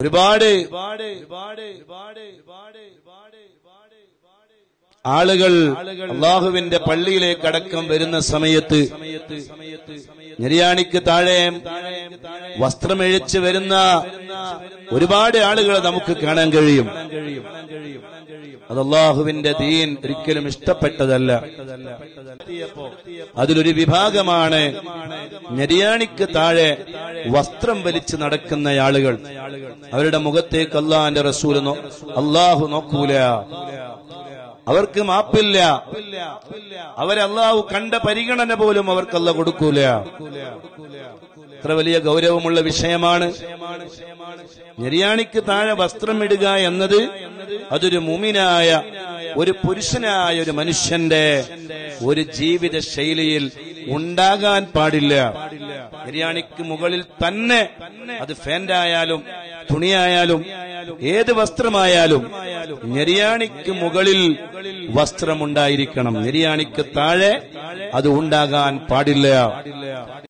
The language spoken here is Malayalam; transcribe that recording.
ഒരുപാട് ആളുകൾ അള്ളാഹുവിന്റെ പള്ളിയിലേക്ക് അടക്കം വരുന്ന സമയത്ത് നിര്യാണിക്ക് താഴെ വസ്ത്രമെഴിച്ച് വരുന്ന ഒരുപാട് ആളുകളെ നമുക്ക് കാണാൻ കഴിയും അത് അള്ളാഹുവിന്റെ ദീൻ ഒരിക്കലും ഇഷ്ടപ്പെട്ടതല്ല അതിലൊരു വിഭാഗമാണ് ഞെരിയാണിക്ക് താഴെ വസ്ത്രം വലിച്ച് നടക്കുന്ന ആളുകൾ അവരുടെ മുഖത്തേക്ക് അള്ളാഹിന്റെ റസൂൽ നോ- അള്ളാഹു നോക്കൂല അവർക്ക് മാപ്പില്ല അവരല്ലാഹു കണ്ട പരിഗണന പോലും അവർക്ക് അല്ല കൊടുക്കൂല ഇത്ര വലിയ ഗൗരവമുള്ള വിഷയമാണ് നിര്യാണിക്ക് താഴെ വസ്ത്രം ഇടുക എന്നത് അതൊരു മുമിനായ ഒരു പുരുഷനായ ഒരു മനുഷ്യന്റെ ഒരു ജീവിത ശൈലിയിൽ ഉണ്ടാകാൻ പാടില്ല നിര്യാണിക്ക് മുകളിൽ തന്നെ അത് ഫാന്റായാലും തുണിയായാലും ഏത് വസ്ത്രമായാലും നിര്യാണിക്ക് മുകളിൽ വസ്ത്രമുണ്ടായിരിക്കണം നിര്യാണിക്ക് താഴെ അത് ഉണ്ടാകാൻ പാടില്ല